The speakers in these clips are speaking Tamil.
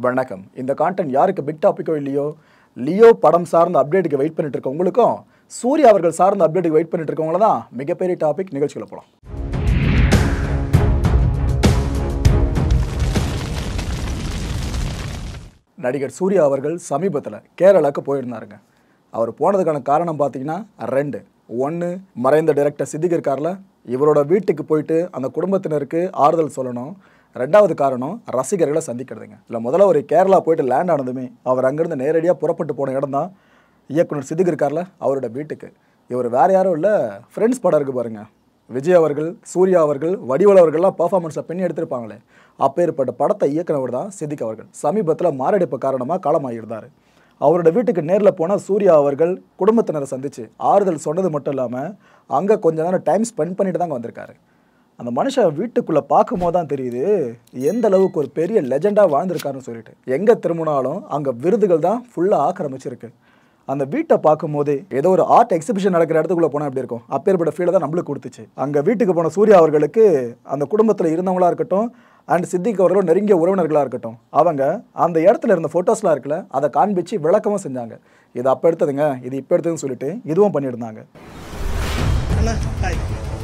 வணக்கம் இந்த கான்டென்ட் யாருக்கு பிக் டாப்பிக்கோ இல்லையோ லியோ படம் சார்ந்த அப்டேட்டுக்கு வெயிட் பண்ணிட்டு இருக்க உங்களுக்கும் சூர்யா அவர்கள் சார்ந்த அப்டேட்டுக்கு வெயிட் பண்ணிட்டு இருக்கவங்கள தான் மிகப்பெரிய டாபிக் நிகழ்ச்சிகளை போகலாம் நடிகர் சூர்யா அவர்கள் சமீபத்தில் கேரளாவுக்கு போயிருந்தாருங்க அவர் போனதுக்கான காரணம் பார்த்தீங்கன்னா ரெண்டு ஒன்று மறைந்த டைரக்டர் சித்திக் இருக்கார்ல இவரோட வீட்டுக்கு போயிட்டு அந்த குடும்பத்தினருக்கு ஆறுதல் சொல்லணும் ரெண்டாவது காரணம் ரசிகர்களை சந்திக்கிறதுங்க இல்லை முதல்ல ஒரு கேரளா போயிட்டு லேண்ட் ஆனதுமே அவர் அங்கேருந்து நேரடியாக புறப்பட்டு போன இடம் தான் இயக்குனர் சித்திக் இருக்கார்ல அவரோட வீட்டுக்கு இவர் வேற யாரும் இல்லை ஃப்ரெண்ட்ஸ் படம் இருக்கு பாருங்க விஜய் அவர்கள் சூர்யா அவர்கள் வடிவல் அவர்கள்லாம் பர்ஃபார்மன்ஸில் பெண் எடுத்திருப்பாங்களே அப்பேற்பட்ட படத்தை இயக்குனவர் தான் சித்திக் அவர்கள் சமீபத்தில் மாரடைப்பு காரணமாக காலமாகியிருந்தார் அவரோட வீட்டுக்கு நேரில் போனால் சூர்யா அவர்கள் குடும்பத்தினரை சந்திச்சு ஆறுதல் சொன்னது மட்டும் இல்லாமல் அங்கே கொஞ்ச நேரம் டைம் ஸ்பெண்ட் பண்ணிட்டு தாங்க வந்திருக்காரு அந்த மனுஷன் வீட்டுக்குள்ளே பார்க்கும்போது தான் தெரியுது எந்த அளவுக்கு ஒரு பெரிய லெஜெண்டாக வாழ்ந்திருக்காருன்னு சொல்லிட்டு எங்கே திரும்பினாலும் அங்கே விருதுகள் தான் ஃபுல்லாக ஆக்கிரமிச்சிருக்கு அந்த வீட்டை பார்க்கும்போதே ஏதோ ஒரு ஆர்ட் எக்ஸிபிஷன் நடக்கிற இடத்துக்குள்ள போனால் எப்படி இருக்கும் அப்பேற்பட்ட ஃபீலை தான் நம்மளுக்கு கொடுத்துச்சு அங்கே வீட்டுக்கு போன சூர்யா அவர்களுக்கு அந்த குடும்பத்தில் இருந்தவங்களா இருக்கட்டும் அண்ட் சித்திக் அவர்களும் நெருங்கிய உறவினர்களாக இருக்கட்டும் அவங்க அந்த இடத்துல இருந்த ஃபோட்டோஸ்லாம் இருக்குல்ல அதை காண்பிச்சு விளக்கமும் செஞ்சாங்க இது அப்போ எடுத்ததுங்க இது இப்போ எடுத்ததுன்னு சொல்லிட்டு இதுவும் பண்ணியிருந்தாங்க அண்ணா ஹாய்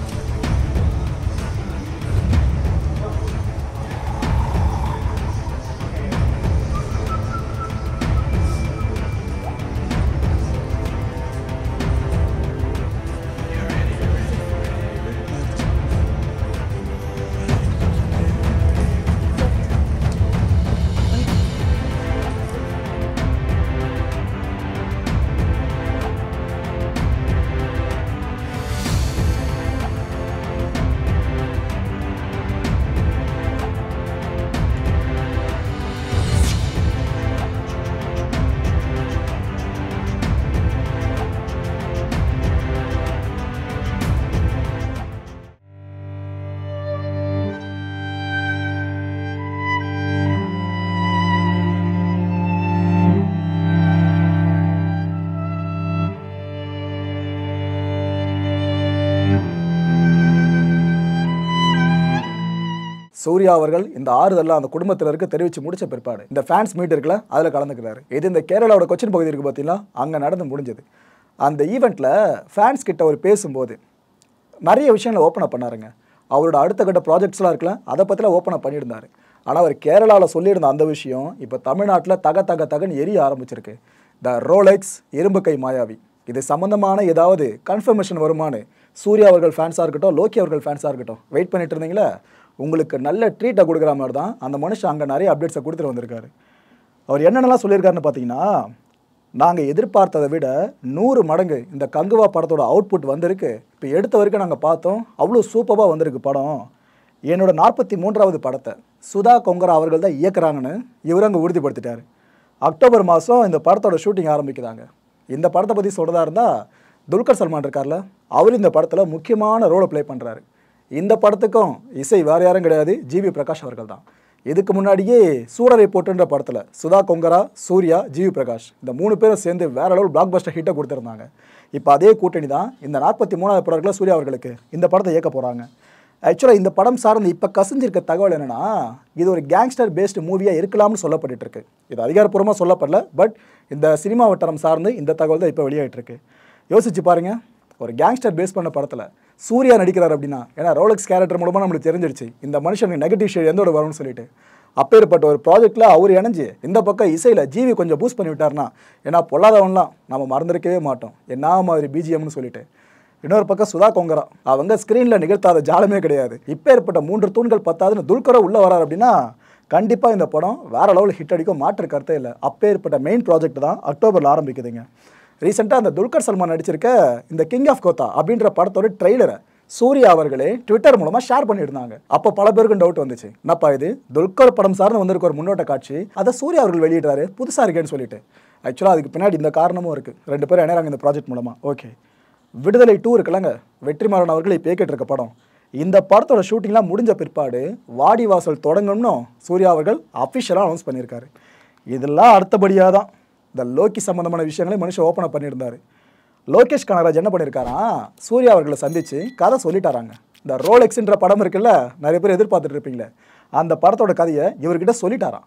சூர்யா அவர்கள் இந்த ஆறுதல்லாம் அந்த குடும்பத்தினருக்கு தெரிவித்து முடிச்ச பிற்பாடு இந்த ஃபேன்ஸ் மீட் இருக்குல்ல அதில் கலந்துக்கிறாரு இது இந்த கேரளாவோட கொச்சின் பகுதி இருக்குது பார்த்தீங்களா அங்கே நடந்து முடிஞ்சது அந்த ஈவெண்ட்டில் ஃபேன்ஸ் கிட்ட அவர் பேசும்போது நிறைய விஷயங்களை ஓப்பன் அப் பண்ணாருங்க அவரோட அடுத்த கட்ட ப்ராஜெக்ட்ஸ்லாம் இருக்குல்ல அதை பற்றிலாம் ஓப்பன் அப் பண்ணியிருந்தாரு ஆனால் அவர் கேரளாவில் சொல்லியிருந்த அந்த விஷயம் இப்போ தமிழ்நாட்டில் தக தக தகன்னு எரிய ஆரம்பிச்சிருக்கு த ரோலெக்ஸ் இரும்பு கை மாயாவி இது சம்மந்தமான ஏதாவது கன்ஃபர்மேஷன் வருமானு சூர்யா அவர்கள் ஃபேன்ஸாக இருக்கட்டும் லோக்கி அவர்கள் ஃபேன்ஸாக இருக்கட்டும் வெயிட் பண்ணிட்டு இருந்தீங்களா உங்களுக்கு நல்ல ட்ரீட்டை கொடுக்குற மாதிரி தான் அந்த மனுஷன் அங்கே நிறைய அப்டேட்ஸை கொடுத்துட்டு வந்திருக்காரு அவர் என்னென்னலாம் சொல்லியிருக்காருன்னு பார்த்தீங்கன்னா நாங்கள் எதிர்பார்த்ததை விட நூறு மடங்கு இந்த கங்குவா படத்தோட அவுட்புட் வந்திருக்கு இப்போ எடுத்த வரைக்கும் நாங்கள் பார்த்தோம் அவ்வளோ சூப்பராக வந்திருக்கு படம் என்னோட நாற்பத்தி மூன்றாவது படத்தை சுதா கொங்கரா அவர்கள் தான் இயக்குறாங்கன்னு இவர் அங்கே உறுதிப்படுத்திட்டார் அக்டோபர் மாதம் இந்த படத்தோட ஷூட்டிங் ஆரம்பிக்குதாங்க இந்த படத்தை பற்றி சொல்கிறதா இருந்தால் துல்கர் சல்மான் இருக்கார்ல அவர் இந்த படத்தில் முக்கியமான ரோலை ப்ளே பண்ணுறாரு இந்த படத்துக்கும் இசை வேறு யாரும் கிடையாது ஜிவி பிரகாஷ் அவர்கள் தான் இதுக்கு முன்னாடியே சூரரை போட்டுன்ற படத்தில் சுதா கொங்கரா சூர்யா ஜிவி பிரகாஷ் இந்த மூணு பேரும் சேர்ந்து வேற அளவு பிளாக் பஸ்டர் ஹிட்டை கொடுத்துருந்தாங்க இப்போ அதே கூட்டணி தான் இந்த நாற்பத்தி மூணாவது படத்தில் சூர்யா அவர்களுக்கு இந்த படத்தை இயக்க போகிறாங்க ஆக்சுவலாக இந்த படம் சார்ந்து இப்போ கசிஞ்சிருக்க தகவல் என்னன்னா இது ஒரு கேங்ஸ்டர் பேஸ்டு மூவியாக இருக்கலாம்னு சொல்லப்பட்டுட்டு இருக்கு இது அதிகாரப்பூர்வமாக சொல்லப்படல பட் இந்த சினிமா வட்டாரம் சார்ந்து இந்த தகவல் தான் இப்போ வெளியாகிட்டு இருக்கு யோசிச்சு பாருங்க ஒரு கேங்ஸ்டர் பேஸ் பண்ண படத்தில் சூர்யா நடிக்கிறார் அப்படின்னா ஏன்னா ரோலக்ஸ் கேரக்டர் மூலமாக நம்மளுக்கு தெரிஞ்சிடுச்சு இந்த மனுஷனுக்கு நெகட்டிவ் ஷேட் எந்தோட வரும்னு சொல்லிட்டு அப்பேற்பட்ட ஒரு ப்ராஜெக்ட்டில் அவர் இணைஞ்சு இந்த பக்கம் இசையில் ஜீவி கொஞ்சம் பூஸ்ட் பண்ணி விட்டார்னா ஏன்னா பொல்லாதவன்லாம் நம்ம மறந்துருக்கவே மாட்டோம் என்ன மாதிரி பிஜிஎம்னு சொல்லிட்டு இன்னொரு பக்கம் சுதா கொங்கரா அவங்க ஸ்க்ரீனில் நிகழ்த்தாத ஜாலமே கிடையாது இப்போ ஏற்பட்ட மூன்று தூண்கள் பத்தாதுன்னு துல்கரா உள்ளே வரார் அப்படின்னா கண்டிப்பாக இந்த படம் வேற லெவலில் ஹிட் அடிக்கும் மாற்று கருத்தே இல்லை அப்போ ஏற்பட்ட மெயின் ப்ராஜெக்ட் தான் அக்டோபரில் ஆரம்பிக்குதுங்க ரீசெண்டாக அந்த துல்கர் சல்மான் நடிச்சிருக்க இந்த கிங் ஆஃப் கோத்தா அப்படின்ற படத்தோட ட்ரெய்லரை சூர்யா அவர்களே ட்விட்டர் மூலமாக ஷேர் பண்ணியிருந்தாங்க அப்போ பல பேருக்கும் டவுட் வந்துச்சு என்னப்பா இது துல்கர் படம் சார்ந்து வந்திருக்க ஒரு முன்னோட்ட காட்சி அதை சூர்யா அவர்கள் வெளியிடுறாரு புதுசாக இருக்கேன்னு சொல்லிட்டு ஆக்சுவலாக அதுக்கு பின்னாடி இந்த காரணமும் இருக்குது ரெண்டு பேரும் இணைறாங்க இந்த ப்ராஜெக்ட் மூலமாக ஓகே விடுதலை டூ இருக்குல்லங்க வெற்றிமாறன் அவர்கள் இப்போ இயக்கிட்டு இருக்க படம் இந்த படத்தோட ஷூட்டிங்லாம் முடிஞ்ச பிற்பாடு வாடி வாசல் தொடங்கணும்னு சூர்யா அவர்கள் அஃபிஷியலாக அனௌன்ஸ் பண்ணியிருக்காரு இதெல்லாம் அடுத்தபடியாக தான் இந்த லோக்கி சம்மந்தமான விஷயங்களை மனுஷன் ஓப்பன் அப் பண்ணியிருந்தாரு லோகேஷ் கனகராஜ் என்ன பண்ணியிருக்காராம் சூர்யா அவர்களை சந்திச்சு கதை சொல்லிட்டாராங்க இந்த ரோலெக்ஸ்ன்ற படம் இருக்குல்ல நிறைய பேர் எதிர்பார்த்துட்டு இருப்பீங்களே அந்த படத்தோட கதையை இவர்கிட்ட சொல்லிட்டாராம்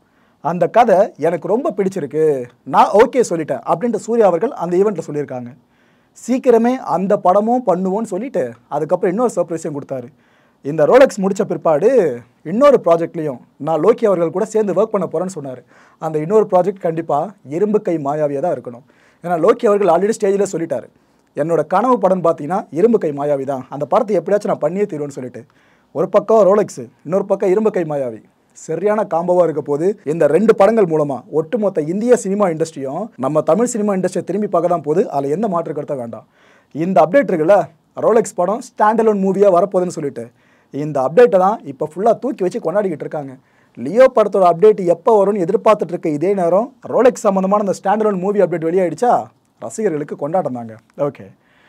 அந்த கதை எனக்கு ரொம்ப பிடிச்சிருக்கு நான் ஓகே சொல்லிட்டேன் அப்படின்ட்டு சூர்யா அவர்கள் அந்த ஈவெண்ட்டில் சொல்லியிருக்காங்க சீக்கிரமே அந்த படமும் பண்ணுவோன்னு சொல்லிட்டு அதுக்கப்புறம் இன்னொரு சர்ப்ரைஸையும் கொடுத்தாரு இந்த ரோலெக்ஸ் முடிச்ச பிற்பாடு இன்னொரு ப்ராஜெக்ட்லையும் நான் லோக்கி அவர்கள் கூட சேர்ந்து ஒர்க் பண்ண போகிறேன்னு சொன்னார் அந்த இன்னொரு ப்ராஜெக்ட் கண்டிப்பாக இரும்பு கை மாயாவியாக தான் இருக்கணும் ஏன்னா லோக்கி அவர்கள் ஆல்ரெடி ஸ்டேஜில் சொல்லிட்டாரு என்னோட கனவு படம் பார்த்தீங்கன்னா இரும்பு கை மாயாவி தான் அந்த படத்தை எப்படியாச்சும் நான் பண்ணியே தீருவேன்னு சொல்லிட்டு ஒரு பக்கம் ரோலெக்ஸ் இன்னொரு பக்கம் இரும்பு கை மாயாவி சரியான காம்போவாக இருக்க போது இந்த ரெண்டு படங்கள் மூலமா ஒட்டுமொத்த இந்திய சினிமா இண்டஸ்ட்ரியும் நம்ம தமிழ் சினிமா இண்டஸ்ட்ரியை திரும்பி பார்க்க தான் போகுது அதில் எந்த மாற்று கருத்தும் வேண்டாம் இந்த அப்டேட் இருக்குல்ல ரோலெக்ஸ் படம் ஸ்டாண்டலோன் மூவியாக வரப்போகுதுன்னு சொல்லிட்டு இந்த அப்டேட்டை தான் இப்போ ஃபுல்லாக தூக்கி வச்சு கொண்டாடிக்கிட்டு இருக்காங்க லியோ படத்தோட அப்டேட் எப்போ வரும்னு எதிர்பார்த்துட்டு இருக்க இதே நேரம் ரோலெக்ஸ் சம்மந்தமான அந்த ஸ்டாண்டலோன் மூவி அப்டேட் வெளியாயிடுச்சா ரசிகர்களுக்கு கொண்டாட்டம் தாங்க ஓகே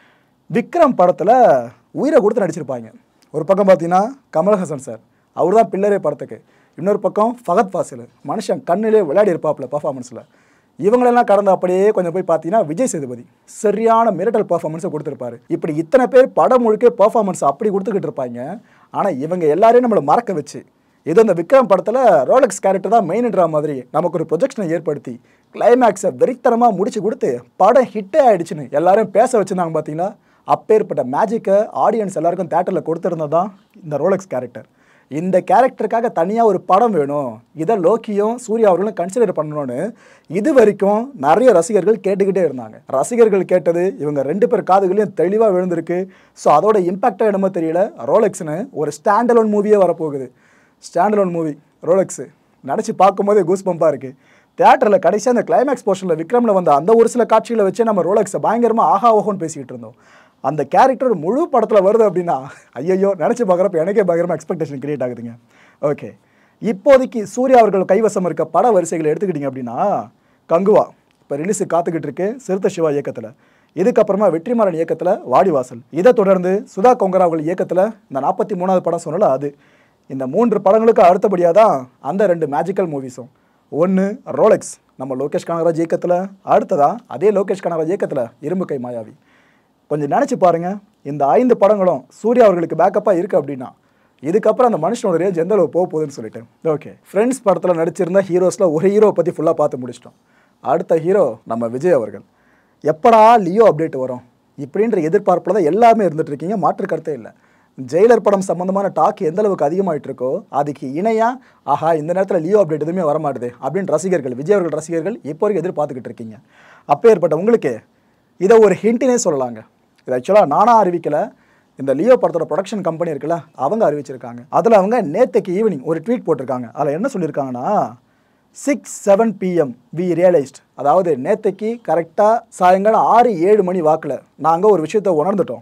விக்ரம் படத்தில் உயிரை கொடுத்து நடிச்சிருப்பாங்க ஒரு பக்கம் பார்த்தீங்கன்னா கமல்ஹாசன் சார் அவர் தான் பில்லரே படத்துக்கு இன்னொரு பக்கம் ஃபகத் ஃபாசில் மனுஷன் கண்ணிலே விளையாடி இருப்பாப்புல பர்ஃபார்மன்ஸில் இவங்களெல்லாம் கடந்து அப்படியே கொஞ்சம் போய் பார்த்தீங்கன்னா விஜய் சேதுபதி சரியான மிரட்டல் பர்ஃபார்மன்ஸை கொடுத்துருப்பாரு இப்படி இத்தனை பேர் படம் முழுக்க பர்ஃபார்மன்ஸ் அப்படி கொடுத்துக்கிட்டு இருப்பாங்க ஆனால் இவங்க எல்லாரையும் நம்மளை மறக்க வச்சு இது அந்த விக்ரம் படத்தில் ரோலக்ஸ் கேரக்டர் தான் மெயின்ன்ற மாதிரி நமக்கு ஒரு ப்ரொஜெக்ஷனை ஏற்படுத்தி கிளைமேக்ஸை வெறித்தனமாக முடிச்சு கொடுத்து படம் ஹிட்டே ஆயிடுச்சுன்னு எல்லாரும் பேச வச்சுருந்தாங்க பார்த்தீங்களா அப்பேற்பட்ட மேஜிக்கை ஆடியன்ஸ் எல்லாருக்கும் தேட்டரில் கொடுத்துருந்தது தான் இந்த ரோலக்ஸ் கேரக்டர் இந்த கேரக்டருக்காக தனியாக ஒரு படம் வேணும் இதை லோக்கியும் சூர்யா அவர்களும் கன்சிடர் பண்ணணும்னு இது வரைக்கும் நிறைய ரசிகர்கள் கேட்டுக்கிட்டே இருந்தாங்க ரசிகர்கள் கேட்டது இவங்க ரெண்டு பேர் காதுகளையும் தெளிவாக விழுந்திருக்கு ஸோ அதோட இம்பாக்டாக என்னமோ தெரியல ரோலெக்ஸ்னு ஒரு ஸ்டாண்டலோன் மூவியே வரப்போகுது ஸ்டாண்டலோன் மூவி ரோலெக்ஸு நினச்சி பார்க்கும்போதே கூஸ் பம்பாக இருக்குது தேட்டரில் கடைசியாக அந்த கிளைமேக்ஸ் போர்ஷனில் விக்ரமில் வந்த அந்த ஒரு சில காட்சிகளை வச்சு நம்ம ரோலெக்ஸை பயங்கரமாக ஆஹா ஓஹோன்னு பேசிக்கிட்டு இருந்தோம் அந்த கேரக்டர் முழு படத்தில் வருது அப்படின்னா ஐயையோ நினச்சி பார்க்குறப்ப எனக்கே பயங்கரமாக எக்ஸ்பெக்டேஷன் கிரியேட் ஆகுதுங்க ஓகே இப்போதைக்கு சூர்யா அவர்கள் கைவசம் இருக்க பட வரிசைகளை எடுத்துக்கிட்டிங்க அப்படின்னா கங்குவா இப்போ ரிலீஸுக்கு காத்துக்கிட்டு இருக்கு சிறுத்தை சிவா இயக்கத்தில் இதுக்கப்புறமா வெற்றிமாறன் இயக்கத்தில் வாடிவாசல் இதை தொடர்ந்து சுதா கொங்கரா அவர்கள் இயக்கத்தில் இந்த நாற்பத்தி மூணாவது படம் சொன்னல அது இந்த மூன்று படங்களுக்கு அடுத்தபடியாக தான் அந்த ரெண்டு மேஜிக்கல் மூவிஸும் ஒன்று ரோலெக்ஸ் நம்ம லோகேஷ் கனகராஜ் இயக்கத்தில் அடுத்ததா அதே லோகேஷ் கனகராஜ் இயக்கத்தில் இரும்பு கை மாயாவி கொஞ்சம் நினச்சி பாருங்க இந்த ஐந்து படங்களும் சூர்யா அவர்களுக்கு பேக்கப்பாக இருக்குது அப்படின்னா இதுக்கப்புறம் அந்த மனுஷனோட ரேஞ்ச் எந்த அளவு போக போகுதுன்னு சொல்லிட்டு ஓகே ஃப்ரெண்ட்ஸ் படத்தில் நடிச்சிருந்த ஹீரோஸில் ஒரு ஹீரோ பற்றி ஃபுல்லாக பார்த்து முடிச்சிட்டோம் அடுத்த ஹீரோ நம்ம விஜய் அவர்கள் எப்படா லியோ அப்டேட் வரும் இப்படின்ற எதிர்பார்ப்பில் தான் எல்லாமே இருந்துட்டு இருக்கீங்க மாற்று கருத்தே இல்லை ஜெயிலர் படம் சம்பந்தமான டாக் எந்த அளவுக்கு அதிகமாயிட்டு இருக்கோ அதுக்கு இணையா ஆஹா இந்த நேரத்தில் லியோ அப்டேட் எதுவுமே வரமாட்டுது அப்படின்னு ரசிகர்கள் விஜய் அவர்கள் ரசிகர்கள் இப்போ வரைக்கும் எதிர்பார்த்துக்கிட்டு இருக்கீங்க அப்பேற்பட்ட உங்களுக்கு இதை ஒரு ஹிண்ட்டினே சொல்லலாங்க இது ஆக்சுவலாக நானாக அறிவிக்கல இந்த லியோ படத்தோட ப்ரொடக்ஷன் கம்பெனி இருக்குல்ல அவங்க அறிவிச்சிருக்காங்க அதில் அவங்க நேற்றுக்கு ஈவினிங் ஒரு ட்வீட் போட்டிருக்காங்க அதில் என்ன சொல்லியிருக்காங்கன்னா six seven PM we realised அதாவது நேற்றுக்கு கரெக்டாக சாயங்காலம் ஆறு ஏழு மணி வாக்கில் நாங்கள் ஒரு விஷயத்தை உணர்ந்துட்டோம்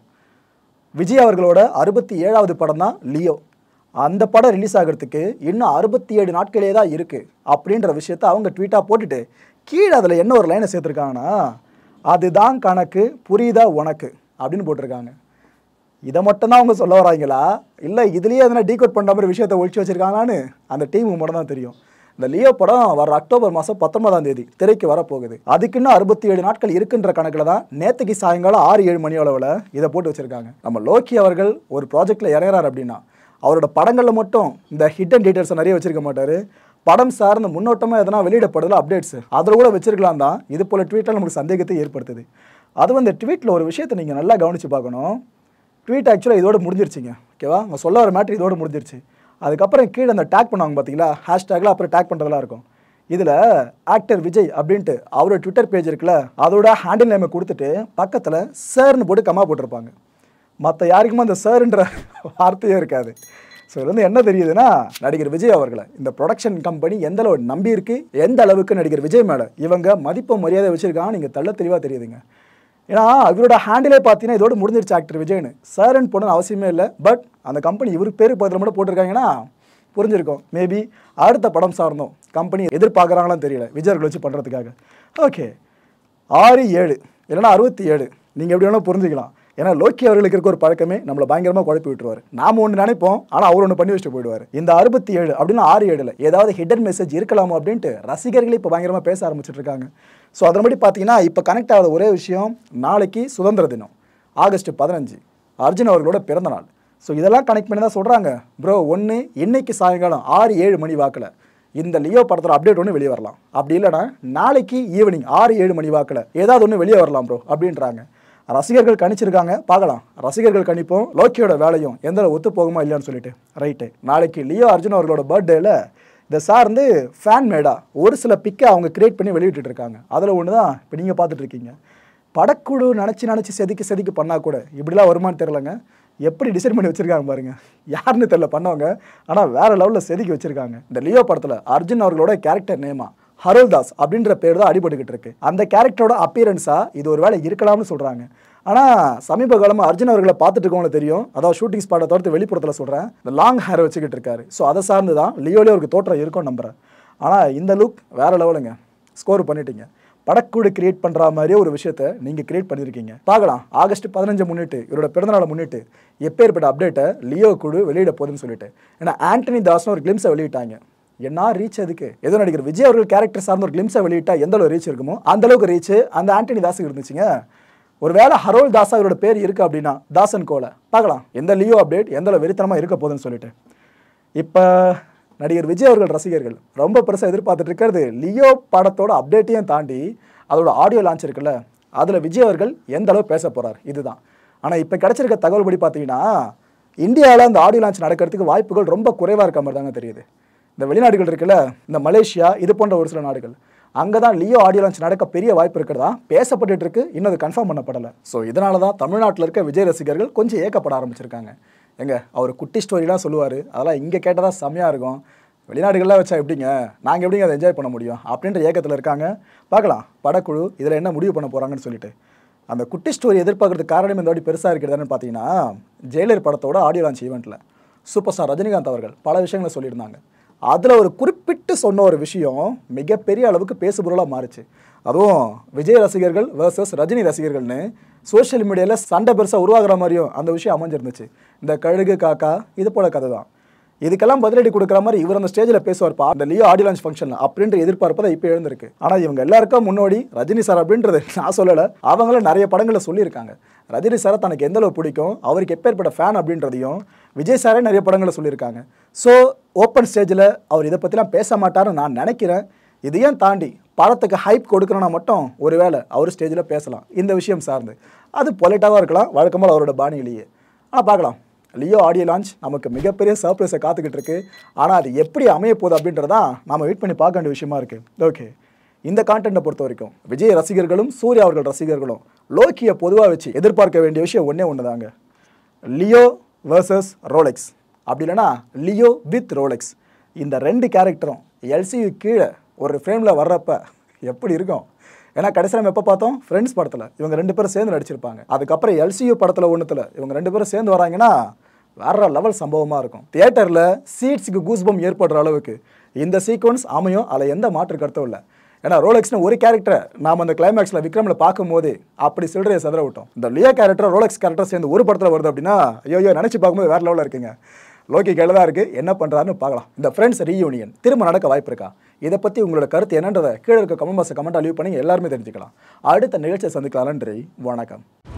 விஜய் அவர்களோட அறுபத்தி ஏழாவது படம் தான் லியோ அந்த படம் ரிலீஸ் ஆகிறதுக்கு இன்னும் அறுபத்தி ஏழு நாட்களே தான் இருக்குது அப்படின்ற விஷயத்த அவங்க ட்வீட்டாக போட்டுட்டு கீழே அதில் என்ன ஒரு லைனை சேர்த்துருக்காங்கன்னா அதுதான் கணக்கு புரியுதா உனக்கு அப்படின்னு போட்டிருக்காங்க இதை மட்டும்தான் அவங்க சொல்ல வராங்களா இல்லை இதுலேயே எதனா டீகோட் பண்ணுற மாதிரி விஷயத்தை ஒழிச்சு வச்சிருக்காங்களான்னு அந்த டீமுக்கு மட்டும் தான் தெரியும் இந்த லியோ படம் வர அக்டோபர் மாதம் பத்தொன்பதாம் தேதி திரைக்கு வரப்போகுது அதுக்கு இன்னும் அறுபத்தி ஏழு நாட்கள் இருக்குன்ற கணக்கில் தான் நேற்றுக்கு சாயங்காலம் ஆறு ஏழு மணி அளவில் இதை போட்டு வச்சிருக்காங்க நம்ம லோக்கி அவர்கள் ஒரு ப்ராஜெக்டில் இறங்குறாரு அப்படின்னா அவரோட படங்களில் மட்டும் இந்த ஹிடன் டீட்டெயில்ஸை நிறைய வச்சிருக்க மாட்டார் படம் சார்ந்த முன்னோட்டமாக எதனா வெளியிடப்படுதல அப்டேட்ஸ் அதில் கூட வச்சிருக்கலாம் தான் இது போல் ட்வீட்டில் நமக்கு சந்தேகத்தை ஏற்படுத்துது அதுவும் இந்த ட்வீட்டில் ஒரு விஷயத்தை நீங்கள் நல்லா கவனித்து பார்க்கணும் ட்வீட் ஆக்சுவலாக இதோட முடிஞ்சிருச்சுங்க ஓகேவா அவங்க சொல்ல வர மேட்ரு இதோட முடிஞ்சிருச்சு அதுக்கப்புறம் கீழே அந்த டேக் பண்ணுவாங்க பார்த்தீங்களா ஹேஷ்டேக்கில் அப்புறம் டேக் பண்ணுறதெல்லாம் இருக்கும் இதில் ஆக்டர் விஜய் அப்படின்ட்டு அவரோட ட்விட்டர் பேஜ் இருக்குல்ல அதோட ஹேண்டில் நேமை கொடுத்துட்டு பக்கத்தில் சார்னு போட்டு கம்மா போட்டிருப்பாங்க மற்ற யாருக்குமே அந்த சார்ன்ற வார்த்தையே இருக்காது ஸோ இது வந்து என்ன தெரியுதுன்னா நடிகர் விஜய் அவர்களை இந்த ப்ரொடக்ஷன் கம்பெனி எந்த அளவு நம்பி இருக்கு எந்த அளவுக்கு நடிகர் விஜய் மேலே இவங்க மதிப்பு மரியாதை வச்சிருக்காங்க நீங்கள் தள்ள தெளிவாக தெரியுதுங்க ஏன்னா இவரோட ஹேண்டிலே பார்த்தீங்கன்னா இதோட முடிஞ்சிருச்சு ஆக்டர் விஜய்னு சார்ன்னு போடணும்னு அவசியமே இல்லை பட் அந்த கம்பெனி இவர் பேர் பதில் மட்டும் போட்டிருக்காங்கன்னா புரிஞ்சிருக்கும் மேபி அடுத்த படம் சார்ந்தோம் கம்பெனி எதிர்பார்க்குறாங்களான்னு தெரியல விஜயர்கள் வச்சு பண்ணுறதுக்காக ஓகே ஆறு ஏழு இல்லைன்னா அறுபத்தி ஏழு நீங்கள் எப்படி வேணால் புரிஞ்சுக்கலாம் ஏன்னா லோக்கி அவர்களுக்கு இருக்க ஒரு பழக்கமே நம்மளை பயங்கரமாக குழப்பி விட்டுருவார் நாம ஒன்று நினைப்போம் ஆனால் அவர் ஒன்று பண்ணி வச்சுட்டு போயிடுவார் இந்த அறுபத்தி ஏழு அப்படின்னு ஆறு ஏழில் ஏதாவது ஹிடன் மெசேஜ் இருக்கலாமோ அப்படின்ட்டு ரசிகர்களே இப்போ பயங்கரமாக பேச ஆரம்பிச்சிட்டு இருக்காங்க ஸோ அதன்படி பார்த்தீங்கன்னா இப்போ கனெக்ட் ஆகாத ஒரே விஷயம் நாளைக்கு சுதந்திர தினம் ஆகஸ்ட் பதினஞ்சு அர்ஜுன் அவர்களோட பிறந்த நாள் ஸோ இதெல்லாம் கனெக்ட் பண்ணி தான் சொல்கிறாங்க ப்ரோ ஒன்று இன்னைக்கு சாயங்காலம் ஆறு ஏழு மணி வாக்கில் இந்த லியோ படத்தோட அப்டேட் ஒன்று வெளியே வரலாம் அப்படி இல்லைன்னா நாளைக்கு ஈவினிங் ஆறு ஏழு மணி வாக்கில் ஏதாவது ஒன்று வெளியே வரலாம் ப்ரோ அப்படின்றாங்க ரசிகர்கள் கணிச்சிருக்காங்க பார்க்கலாம் ரசிகர்கள் கணிப்போம் லோக்கியோட வேலையும் எந்த அளவு ஒத்து போகுமா இல்லையான்னு சொல்லிட்டு ரைட்டு நாளைக்கு லியோ அர்ஜுன் அவர்களோட பர்த்டேல இந்த சார்ந்து ஃபேன் மேடா ஒரு சில பிக்கை அவங்க கிரியேட் பண்ணி வெளியிட்டு இருக்காங்க அதில் ஒன்று தான் இப்போ நீங்கள் பார்த்துட்டு இருக்கீங்க படக்குழு நினச்சி நினச்சி செதுக்கி செதுக்கி பண்ணால் கூட இப்படிலாம் வருமானு தெரிலங்க எப்படி டிசைன் பண்ணி வச்சிருக்காங்க பாருங்க யாருன்னு தெரில பண்ணவங்க ஆனால் வேற லெவலில் செதுக்கி வச்சிருக்காங்க இந்த லியோ படத்தில் அர்ஜுன் அவர்களோட கேரக்டர் நேமா ஹரோல்தாஸ் அப்படின்ற பேர் தான் அடிபட்டுக்கிட்டு இருக்கு அந்த கேரக்டரோட அப்பியரன்ஸா இது ஒரு வேளை இருக்கலாம்னு சொல்றாங்க ஆனால் சமீப காலமாக அர்ஜுன் அவர்களை பார்த்துட்டு இருக்கவங்களுக்கு தெரியும் அதாவது ஷூட்டிங் ஸ்பாட்டை தவிர்த்து வெளிப்புறத்தில் சொல்கிறேன் இந்த லாங் ஹேர் வச்சுக்கிட்டு இருக்காரு ஸோ அதை சார்ந்து தான் லியோலே அவருக்கு தோற்றம் இருக்கும் நம்புறேன் ஆனால் இந்த லுக் வேற லெவலுங்க ஸ்கோர் பண்ணிட்டீங்க படக்குழு கிரியேட் பண்ணுற மாதிரியே ஒரு விஷயத்தை நீங்கள் கிரியேட் பண்ணியிருக்கீங்க பார்க்கலாம் ஆகஸ்ட் பதினஞ்சு முன்னிட்டு இவரோட பிறந்தநாளை முன்னிட்டு எப்பேற்பட்ட அப்டேட்டை லியோ குழு வெளியிட போகுதுன்னு சொல்லிட்டு ஏன்னா ஆண்டனி தாஸ்னு ஒரு கிளிம்ஸை வெளியிட்டாங்க என்ன ரீச் அதுக்கு ஏதோ நடிகர் விஜய் அவர்கள் கேரக்டர் சார்ந்த ஒரு கிளிம்ஸை வெளியிட்டா எந்த அளவு ரீச் இருக்குமோ அந்த அளவுக்கு ரீச் அந்த ஆண்டனி தாஸுக்கு இருந்துச்சுங்க ஒருவேளை ஹரோல் தாஸ் அவரோட பேர் இருக்கு அப்படின்னா தாசன் கோல பார்க்கலாம் எந்த லியோ அப்டேட் எந்த அளவு வெறித்தனமாக இருக்க போகுதுன்னு சொல்லிட்டு இப்போ நடிகர் விஜய் அவர்கள் ரசிகர்கள் ரொம்ப பெருசாக எதிர்பார்த்துட்டு இருக்கிறது லியோ படத்தோட அப்டேட்டையும் தாண்டி அதோட ஆடியோ லான்ச் இருக்குல்ல அதில் விஜய் அவர்கள் எந்த அளவு பேச போகிறார் இதுதான் ஆனால் இப்போ கிடைச்சிருக்க தகவல் படி பார்த்தீங்கன்னா இந்தியாவில் அந்த ஆடியோ லான்ச் நடக்கிறதுக்கு வாய்ப்புகள் ரொம்ப குறைவாக இருக்க மாதிரி தாங்க தெரியுது இந்த வெளிநாடுகள் இருக்குல்ல இந்த மலேசியா இது போன்ற ஒரு சில நாடுகள் அங்கே தான் லியோ ஆடியோ லான்ச் நடக்க பெரிய வாய்ப்பு இருக்கிறதா பேசப்பட்டுட்டு இருக்கு இன்னும் அது கன்ஃபார்ம் பண்ணப்படலை ஸோ இதனால தான் தமிழ்நாட்டில் இருக்க விஜய் ரசிகர்கள் கொஞ்சம் ஏக்கப்பட ஆரம்பிச்சிருக்காங்க எங்க அவர் குட்டி ஸ்டோரிலாம் சொல்லுவார் அதெல்லாம் இங்கே கேட்டதா செம்மையாக இருக்கும் வெளிநாடுகள்லாம் வச்சா எப்படிங்க நாங்கள் எப்படிங்க அதை என்ஜாய் பண்ண முடியும் அப்படின்ற ஏக்கத்தில் இருக்காங்க பார்க்கலாம் படக்குழு இதில் என்ன முடிவு பண்ண போகிறாங்கன்னு சொல்லிட்டு அந்த குட்டி ஸ்டோரி எதிர்பார்க்கறதுக்கு காரணம் இந்த வாட்டி பெருசாக இருக்கிறதுன்னு பார்த்தீங்கன்னா ஜெயிலர் படத்தோட ஆடியோ லான்ச் ஈவெண்ட்டில் சூப்பர் ஸ்டார் ரஜினிகாந்த் அவர்கள் பல விஷயங்களை சொல்லியிருந்தாங்க அதில் ஒரு குறிப்பிட்டு சொன்ன ஒரு விஷயம் மிகப்பெரிய அளவுக்கு பேசுபொருளாக மாறுச்சு அதுவும் விஜய் ரசிகர்கள் வர்சஸ் ரஜினி ரசிகர்கள்னு சோஷியல் மீடியாவில் சண்டை பெருசாக உருவாகிற மாதிரியும் அந்த விஷயம் அமைஞ்சிருந்துச்சு இந்த கழுகு காக்கா இது போல கதை தான் இதுக்கெல்லாம் பதிலடி கொடுக்குற மாதிரி இவர் அந்த ஸ்டேஜில் பேசுவார்ப்பா அந்த லியோ ஆடியோ லான்ச் ஃபங்க்ஷனில் அப்படின்ற எதிர்பார்ப்பு தான் இப்போ எழுந்திருக்கு ஆனால் இவங்க எல்லாருக்கும் முன்னோடி ரஜினி சார் அப்படின்றது நான் சொல்லலை அவங்களும் நிறைய படங்களில் சொல்லியிருக்காங்க ரஜினி சாரை தனக்கு எந்த அளவு பிடிக்கும் அவருக்கு எப்பேற்பட்ட ஃபேன் அப்படின்றதையும் விஜய் சாரே நிறைய படங்களில் சொல்லியிருக்காங்க ஸோ ஓப்பன் ஸ்டேஜில் அவர் இதை பற்றிலாம் பேச மாட்டாருன்னு நான் நினைக்கிறேன் இதையும் தாண்டி படத்துக்கு ஹைப் கொடுக்கணும்னா மட்டும் ஒருவேளை அவர் ஸ்டேஜில் பேசலாம் இந்த விஷயம் சார்ந்து அது பொலைட்டாகவும் இருக்கலாம் வழக்கமாக அவரோட பாணியிலேயே ஆனால் பார்க்கலாம் லியோ ஆடியோ லான்ச் நமக்கு மிகப்பெரிய சர்ப்ரைஸை காத்துக்கிட்டு இருக்கு ஆனால் அது எப்படி அமைய போகுது அப்படின்றதான் நாம வெயிட் பண்ணி பார்க்க வேண்டிய விஷயமா இருக்கு ஓகே இந்த கான்டென்ட்டை பொறுத்த வரைக்கும் விஜய் ரசிகர்களும் சூர்யா அவர்கள் ரசிகர்களும் லோக்கியை பொதுவாக வச்சு எதிர்பார்க்க வேண்டிய விஷயம் ஒன்றே ஒன்று தாங்க லியோ வர்சஸ் ரோலெக்ஸ் அப்படி இல்லைன்னா லியோ வித் ரோலெக்ஸ் இந்த ரெண்டு கேரக்டரும் எல்சியு கீழே ஒரு ஃப்ரேமில் வர்றப்ப எப்படி இருக்கும் ஏன்னா கடைசியில் நம்ம எப்போ பார்த்தோம் ஃப்ரெண்ட்ஸ் படத்தில் இவங்க ரெண்டு பேரும் சேர்ந்து நடிச்சிருப்பாங்க அதுக்கப்புறம் எல்சியு படத்தில் ஒன்றுத்தில் இவங்க ரெண்டு பேரும் சேர்ந்து வராங்கன்னா வேற லெவல் சம்பவமாக இருக்கும் தியேட்டரில் சீட்ஸுக்கு கூஸ்பம் ஏற்படுற அளவுக்கு இந்த சீக்வன்ஸ் அமையும் அதில் எந்த மாற்று கருத்தும் இல்லை ஏன்னா ரோலெக்ஸ்னு ஒரு கேரக்டர் நாம் அந்த கிளைமேக்ஸில் விக்ரமில் பார்க்கும்போது அப்படி சில்லறையை சதற விட்டோம் இந்த லியோ கேரக்டர் ரோலெக்ஸ் கேரக்டர் சேர்ந்து ஒரு படத்தில் வருது அப்படின்னா ஐயோ ஐயோ நினச்சி பார்க்கும்போது வேற லெவலில் இருக்குங்க லோக்கி கையில் தான் இருக்குது என்ன பண்ணுறாருன்னு பார்க்கலாம் இந்த ஃப்ரெண்ட்ஸ் ரீயூனியன் திரும்ப நடக்க வாய்ப்பு இருக்கா இதை பற்றி உங்களோட கருத்து என்னன்றதை கீழே இருக்க கமெண்ட் பாக்ஸை கமெண்ட்டாக லீவ் பண்ணி எல்லாருமே தெரிஞ்சுக்கலாம் அடுத்த நிகழ்ச்சியை சந்திக்கலாம் நன்றி வணக்கம்